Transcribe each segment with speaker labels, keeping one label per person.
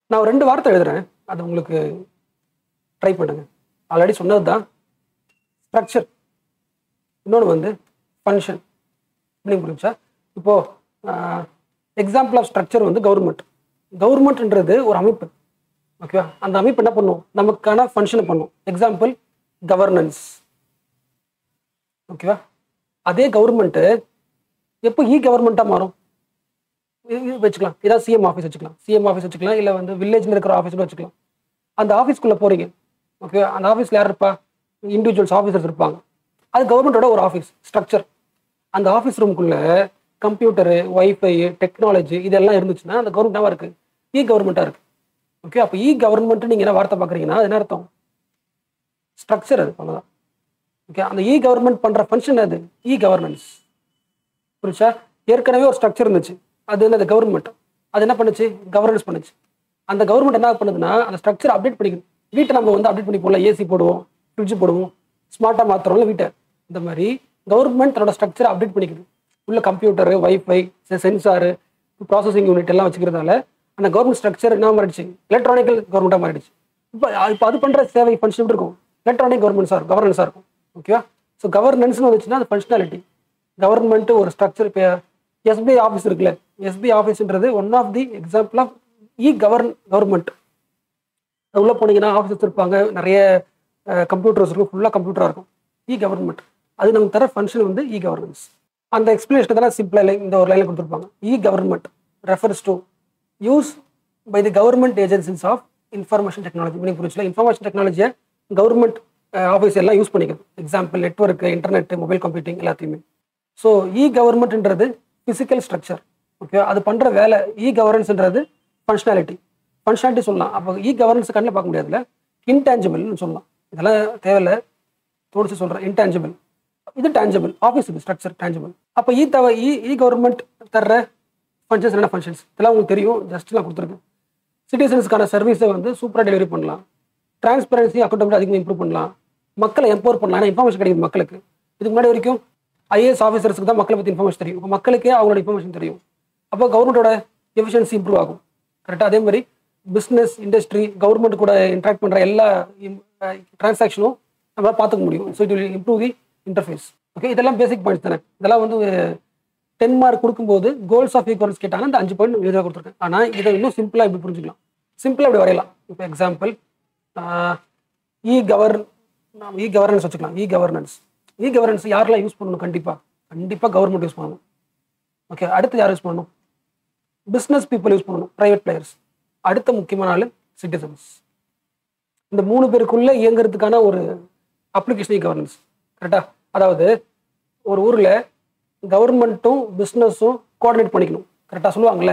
Speaker 1: நான் ஒரு ரெண்டு வார்த்தை எழுதுறேன் அது உங்களுக்கு ட்ரை பண்ணுங்க ஆல்ரெடி சொன்னது தான் ஸ்ட்ரக்சர் இன்னொன்று வந்து ஃபங்க்ஷன் அப்படின்னு புரிஞ்சா இப்போ எக்ஸாம்பிள் ஆஃப் ஸ்ட்ரக்சர் வந்து கவர்மெண்ட் கவர்மெண்ட்ன்றது ஒரு அமைப்பு ஓகேவா அந்த அமைப்பு என்ன பண்ணும் நமக்கான ஃபங்க்ஷனை பண்ணும் எக்ஸாம்பிள் கவர்னன்ஸ் ஓகேவா அதே கவர்மெண்ட்டு எப்போ இ கவர்மெண்ட்டாக மாறும் இது- இது வச்சுக்கலாம் இதான் சிஎம் ஆஃபீஸ் வச்சுக்கலாம் சிஎம் ஆஃபீஸ் வச்சுக்கலாம் இல்லை வந்து வில்லேஜில் இருக்கிற ஆஃபீஸ் கூட வச்சுக்கலாம் அந்த ஆஃபீஸ்க்குள்ளே போகிறீங்க ஓகே அந்த ஆஃபீஸில் யார் இருப்பா இண்டிவிஜுவல்ஸ் ஆஃபீஸர்ஸ் இருப்பாங்க அது கவர்மெண்ட்டோட ஒரு ஆஃபீஸ் ஸ்ட்ரக்சர் அந்த ஆஃபீஸ் ரூமுக்குள்ளே கம்ப்யூட்டரு ஒய்ஃபை டெக்னாலஜி இதெல்லாம் இருந்துச்சுன்னா அந்த கவர்மெண்ட்டாக இருக்குது இ கவர்மெண்ட்டாக இருக்குது ஓகே அப்போ இ கவர்மெண்ட் நீங்கள் என்ன வார்த்தை பார்க்குறீங்கன்னா அது என்ன அர்த்தம் ஸ்ட்ரக்சர் அது அவ்வளோதான் ஓகே அந்த இ கவர்மெண்ட் பண்ணுற ஃபங்க்ஷன் அது இ கவர்னன்ஸ் புரிச்சா ஏற்கனவே ஒரு ஸ்ட்ரக்சர் இருந்துச்சு அது என்னது கவர்மெண்ட் அது என்ன பண்ணுச்சு கவர்னன்ஸ் பண்ணுச்சு அந்த கவர்மெண்ட் என்ன பண்ணுதுன்னா அந்த ஸ்ட்ரக்சர் அப்டேட் பண்ணிக்கணும் வீட்டை நம்ம வந்து அப்டேட் பண்ணி போடலாம் ஏசி போடுவோம் ஃப்ரிட்ஜ் போடுவோம் ஸ்மார்ட்டாக மாற்றுறோம்ல வீட்டை இந்த மாதிரி கவர்மெண்ட் தன்னோட ஸ்ட்ரக்சரை அப்டேட் பண்ணிக்குது உள்ள computer wifi sensor processing unit எல்லாம் வச்சுக்கிறதால அந்த கவர்மெண்ட் ஸ்ட்ரக்சர் என்ன மாறிடுச்சு எலக்ட்ரானிக்கல் கவர்மெண்ட்டாக மாறிடுச்சு இப்போ இப்போ அது பண்ணுற சேவை ஃபங்க்ஷன் எப்படி இருக்கும் எலக்ட்ரானிக் கவர்மெண்ட்ஸாக இருக்கும் கவர்னன்ஸாக இருக்கும் ஓகேவா ஸோ கவர்னன்ஸ்னு வந்துச்சுன்னா அது ஃபங்க்ஷனாலிட்டி கவர்மெண்ட் ஒரு ஸ்ட்ரக்சர் இப்போ எஸ்பிஐ ஆஃபீஸ் இருக்குல்ல எஸ்பிஐ ஆஃபீஸ்ன்றது one of the example of e govern government உள்ள போனீங்கன்னா ஆஃபீஸஸ் இருப்பாங்க நிறைய கம்ப்யூட்டர்ஸ் இருக்கும் ஃபுல்லாக கம்ப்யூட்டராக இருக்கும் இ கவர்மெண்ட் அது நமக்கு தர ஃபங்க்ஷன் வந்து இ கவர்னன்ஸ் அந்த எக்ஸ்பிளேஷன் தான் சிம்பிளாக லைன் இந்த ஒரு லைனில் கொடுத்துருப்பாங்க e government refers to use by the government agencies of information technology பண்ணி புரிச்சுல இன்ஃபர்மேஷன் டெக்னாலஜியை கவர்மெண்ட் ஆஃபீஸ் எல்லாம் யூஸ் பண்ணிக்கிறது example network internet mobile computing எல்லாத்தையுமே ஸோ இ கவர்மெண்ட்ன்றது ஃபிசிக்கல் ஸ்ட்ரக்சர் ஓகே அது பண்ணுற வேலை இ கவர்னன்ஸ்ன்றது ஃபங்க்ஷனாலிட்டி ஃபங்க்ஷனாலிட்டி சொல்லலாம் அப்போ இ கவர்னன்ஸ் கண்ணில் பார்க்க முடியாதுல்ல இன்டான்ஜிபிள்னு சொல்லலாம் இதெல்லாம் தேவையில்ல தோடிச்சு சொல்கிறேன் இன்டான்ஜிபிள் இது டேஞ்சபிள் ஆஃபீஸ் இது ஸ்ட்ரக்சர் டேஞ்சபிள் அப்போ இ தவ இ இ கவர்மெண்ட் தர்ற ஃபங்க்ஷன்ஸ் என்ன ஃபங்க்ஷன்ஸ் இதெல்லாம் உங்களுக்கு தெரியும் ஜஸ்ட் நான் கொடுத்துருக்கேன் சிட்டிசன்ஸ்க்கான சர்வீஸை வந்து சூப்பராக டெலிவரி பண்ணலாம் டிரான்ஸ்பரன்சி அக்கௌண்டபிள் அதிகமாக இம்ப்ரூவ் பண்ணலாம் மக்களை எம்பவர் பண்ணலாம் ஏன்னா இன்ஃபர்மேஷன் கிடைக்குது மக்களுக்கு இதுக்கு முன்னாடி வரைக்கும் ஐஏஎஸ் ஆஃபீஸர்ஸ்க்கு தான் மக்களை பற்றி இன்ஃபர்மேஷன் தெரியும் இப்போ மக்களுக்கே அவங்களோட இன்ஃபர்மேஷன் தெரியும் அப்போ கவர்மெண்ட்டோட எஃபிஷியன்சி இம்ப்ரூவ் ஆகும் கரெக்டாக அதே மாதிரி பிஸ்னஸ் இண்டஸ்ட்ரி கவர்மெண்ட் கூட இன்ட்ராக்ட் பண்ணுற எல்லா டிரான்சாக்ஷனும் நம்மளால் பார்த்துக்க முடியும் so it will improve the interface okay இதெல்லாம் பேசிக் பாயிண்ட்ஸ் தானே இதெல்லாம் வந்து டென் மார்க் கொடுக்கும்போது கோல்ஸ் ஆஃப் ஈக்குவல்ஸ் கேட்டாங்க அந்த அஞ்சு பாயிண்ட் எழுத கொடுத்துருக்கேன் ஆனால் இதை இன்னும் சிம்பிளாக இப்படி புரிஞ்சுக்கலாம் சிம்பிளாக இப்படி வரையலாம் இப்போ example e govern e governance வச்சுக்கலாம் இ கவர்னன்ஸ் இ கவர்னன்ஸ் யாரெல்லாம் யூஸ் பண்ணணும் கண்டிப்பாக கண்டிப்பாக கவர்மெண்ட் யூஸ் பண்ணணும் ஓகே அடுத்து யார் யூஸ் பண்ணணும் பிஸ்னஸ் பீப்புள் யூஸ் பண்ணணும் ப்ரைவேட் பிளேயர்ஸ் அடுத்த முக்கியமான ஆள் சிட்டிசன்ஸ் இந்த மூணு பேருக்குள்ள இயங்குறதுக்கான ஒரு அப்ளிகேஷன் கவர்னன்ஸ் கரெக்டா அதாவது ஒரு ஊரில் கவர்மெண்ட்டும் பிஸ்னஸும் கோஆர்டினேட் பண்ணிக்கணும் கரெக்டாக சொல்லுவாங்கல்ல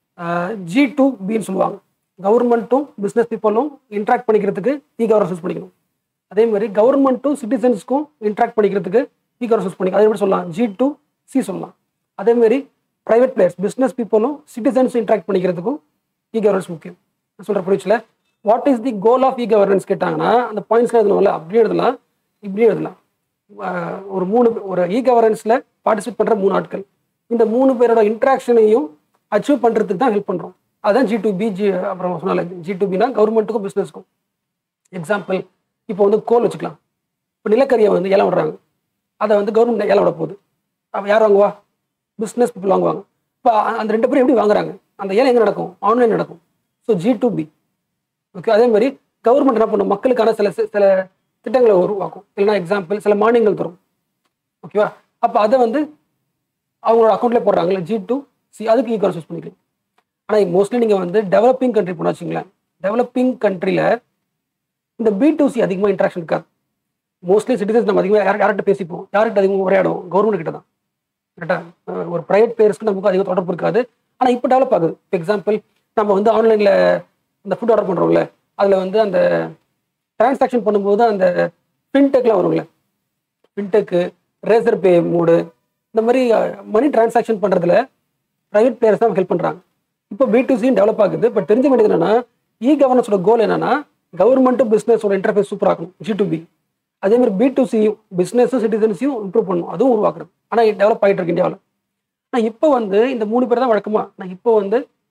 Speaker 1: ஜி டூ பின்னு சொல்லுவாங்க கவர்மெண்ட்டும் பிஸ்னஸ் பீப்புளும் இன்ட்ராக்ட் பண்ணிக்கிறதுக்கு இ கவர்னன்ஸ் யூஸ் பண்ணிக்கணும் அதே மாதிரி கவர்மெண்ட்டும் சிட்டிசன்ஸ்க்கும் இன்ட்ராக்ட் பண்ணிக்கிறதுக்கு இ கவர்னன்ஸ் யூஸ் பண்ணிக்கணும் அதே மாதிரி சொல்லலாம் ஜி டூ சி சொல்லலாம் அதே மாதிரி ப்ரைவேட் பிளேயர்ஸ் பிஸ்னஸ் பீப்புளும் சிட்டிசன்ஸ் இன்ட்ராக்ட் பண்ணிக்கிறதுக்கும் இ கவர்னன்ஸ் முக்கியம் நான் சொல்கிற புரிச்சுல what is the goal of e governance கேட்டாங்கன்னா அந்த பாயிண்ட்ஸ்லாம் எழுதணும்ல அப்படியே எழுதலாம் இப்படியே எழுதலாம் ஆஹ் ஒரு மூணு ஒரு இ கவர்னன்ஸில் பார்ட்டிசிபேட் பண்ணுற மூணு ஆட்கள் இந்த மூணு பேரோட இன்ட்ராக்ஷனையும் அச்சீவ் பண்ணுறதுக்கு தான் ஹெல்ப் பண்ணுறோம் அதான் ஜி டு பி ஜி அப்புறம் சொன்னால ஜி டு பினா கவர்மெண்ட்டுக்கும் பிஸ்னஸ்க்கும் எக்ஸாம்பிள் இப்போ வந்து கோல் வச்சுக்கலாம் இப்போ நிலக்கரியை வந்து ஏலம் விடுறாங்க அதை வந்து கவர்மெண்ட் ஏலம் விட போகுது அப்போ யார் வாங்குவா பிஸ்னஸ் பீப்புள் வாங்குவாங்க இப்போ அந்த ரெண்டு பேரும் எப்படி வாங்குறாங்க அந்த ஏலம் எங்கே நடக்கும் ஆன்லைன் நடக்கும் so G to B okay அதே மாதிரி கவர்மெண்ட் என்ன பண்ணும் மக்களுக்கான சில சில திட்டங்களை உருவாக்கும் இல்லைன்னா எக்ஸாம்பிள் சில மானியங்கள் தரும் ஓகேவா அப்போ அதை வந்து அவங்களோட அக்கௌண்ட்ல போடுறாங்களே ஜி டூ சி அதுக்கு ஈ யூஸ் பண்ணிக்கலாம் ஆனால் மோஸ்ட்லி நீங்கள் வந்து டெவலப்பிங் கண்ட்ரி போனால் வச்சுங்களேன் டெவலப்பிங் கண்ட்ரியில் இந்த பி டூ சி அதிகமாக இன்ட்ராக்ஷன் இருக்காது மோஸ்ட்லி சிட்டிசன்ஸ் நம்ம அதிகமாக யார் யார்கிட்ட பேசிப்போம் யார்கிட்ட அதிகமாக உரையாடுவோம் கவர்மெண்ட் கிட்ட தான் கரெக்டாக ஒரு ப்ரைவேட் பிளேயர்ஸ்க்கு நமக்கு அதிக தொடர்பு இருக்காது ஆனால் இப்போ டெவலப் ஆகுது இப்போ எக்ஸாம்பிள் நம்ம வந்து ஆன்லைனில் இந்த ஃபுட் ஆர்டர் பண்ணுறோம்ல அதில் வந்து அந்த டிரான்சாக்ஷன் பண்ணும்போது அந்த ஃபின்டெக்லாம் வரும்ல ஃபின்டெக்கு ரேசர் பே மோடு இந்த மாதிரி மணி டிரான்சாக்ஷன் பண்ணுறதுல ப்ரைவேட் பிளேயர்ஸ் தான் ஹெல்ப் பண்ணுறாங்க இப்போ பி டூ சியும் டெவலப் ஆகுது பட் தெரிஞ்ச வேண்டியது என்னன்னா இ கவர்னன்ஸோட கோல் என்னன்னா கவர்மெண்ட்டும் பிஸ்னஸோட இன்டர்ஃபேஸ் சூப்பர் ஆக்கணும் ஜி டு பி அதே மாதிரி பி டு சியும் பிஸ்னஸும் சிட்டிசன்ஸையும் இம்ப்ரூவ் பண்ணணும் அதுவும் உருவாக்குறது ஆனால் டெவலப் ஆகிட்டு இருக்கு இந்தியாவில் ஆனால் இப்போ வந்து இந்த மூணு பேர் தான் வழக்கமா நான் இப்போ வந்து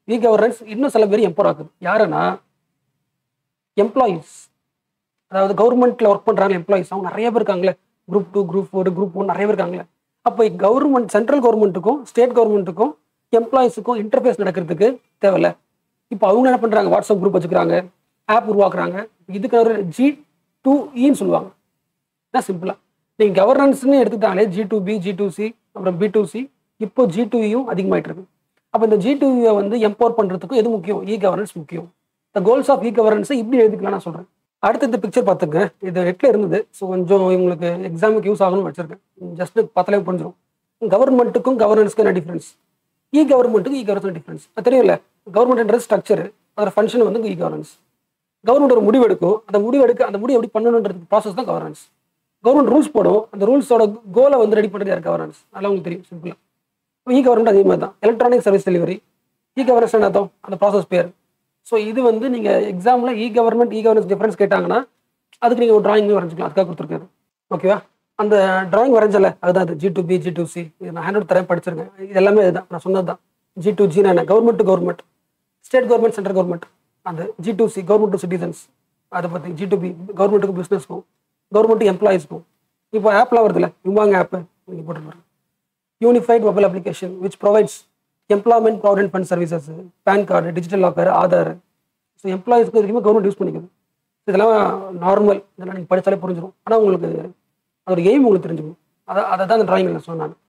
Speaker 1: இ கவர்னன்ஸ் இன்னும் சில பேர் எம்பவர் ஆகுது யாருன்னா எம்ப்ளாயீஸ் அதாவது கவர்மெண்ட்ல ஒர்க் பண்றாங்க எம்ப்ளாயீஸ் அவங்க நிறைய பேர் இருக்காங்களே group two group four group one நிறைய பேர் இருக்காங்களே அப்போ கவர்மெண்ட் சென்ட்ரல் கவர்மெண்ட்டுக்கும் ஸ்டேட் கவர்மெண்ட்டுக்கும் எம்ப்ளாயீஸுக்கும் இன்டர்ஃபேஸ் நடக்கிறதுக்கு தேவையில்ல இப்போ அவங்க என்ன பண்றாங்க வாட்ஸ்அப் குரூப் வச்சுக்கிறாங்க ஆப் உருவாக்குறாங்க இதுக்கு ஒரு ஜி டூ இன்னு சொல்லுவாங்க இதான் சிம்பிளா நீங்க கவர்னன்ஸ்னு எடுத்துட்டாலே G to B G to C அப்புறம் பி டூ சி இப்போ ஜி டூ யும் அதிகமாயிட்டு இருக்கு அப்போ இந்த ஜி டூ வந்து எம்பவர் பண்றதுக்கு எது முக்கியம் இ கவர்னன்ஸ் முக்கியம் த கோல்ஸ் ஆஃப் இ கவர்னன்ஸை இப்படி எழுதிக்கலாம் நான் சொல்றேன் அடுத்து இந்த பிக்சர் பார்த்துங்க இது நெட்ல இருந்தது ஸோ கொஞ்சம் இவங்களுக்கு எக்ஸாமுக்கு யூஸ் ஆகணும்னு வச்சிருக்கேன் ஜஸ்ட் பார்த்தாலே புரிஞ்சிடும் கவர்மெண்ட்டுக்கும் கவர்னன்ஸ்க்கு என்ன டிஃபரன்ஸ் இ கவர்மெண்ட்டுக்கு இ கவர்னன்ஸ் டிஃபரன்ஸ் அது தெரியல கவர்மெண்ட்ன்றது ஸ்ட்ரக்சர் அதோட ஃபங்க்ஷன் வந்து இ கவர்னன்ஸ் கவர்மெண்ட் ஒரு முடிவு எடுக்கும் அந்த முடிவு எடுக்க அந்த முடிவு எப்படி பண்ணணுன்றது ப்ராசஸ் தான் கவர்னன்ஸ் கவர்மெண்ட் ரூல்ஸ் போடும் அந்த ரூல்ஸோட கோலை வந்து ரெடி பண்ணுறது யார் கவர்னன்ஸ் அதெல்லாம் உங்களுக்கு தெரியும் சிம்பிளா இ கவர்மெண்ட் அதே மாதிரி தான் electronic service delivery e governance என்ன அர்த்தம் அந்த ப்ராசஸ் பேர் ஸோ இது வந்து நீங்கள் எக்ஸாமில் e government e governance difference கேட்டாங்கன்னா அதுக்கு நீங்கள் ஒரு டிராயிங் வரைஞ்சிக்கலாம் அதுக்காக கொடுத்துருக்காரு ஓகேவா அந்த டிராயிங் வரைஞ்சல அதுதான் அது G to B G to C இது நான் ஹேண்ட் தரேன் படிச்சிருக்கேன் இது எல்லாமே இதுதான் நான் சொன்னது தான் ஜி டூ ஜி என்ன government to government state government central government அந்த G to C government to citizens அதை பற்றி ஜி டூ பி கவர்மெண்ட்டுக்கு பிஸ்னஸ்க்கும் கவர்மெண்ட் எம்ப்ளாயிஸ்க்கும் இப்போ ஆப்லாம் வருதுல்ல யுமாங் ஆப் நீங்கள் போட்டு பாருங்க unified mobile application which provides employment provident fund services PAN card digital locker Aadhaar so எம்ப்ளாயிஸ்க்கு வரைக்குமே கவர்மெண்ட் யூஸ் பண்ணிக்குது இதெல்லாம் நார்மல் இதெல்லாம் நீங்கள் படித்தாலே புரிஞ்சிடும் ஆனால் உங்களுக்கு அதோட எய்ம் உங்களுக்கு தெரிஞ்சுக்கணும் அதை அதை தான் அந்த டிராயிங்கில் சொன்னாங்க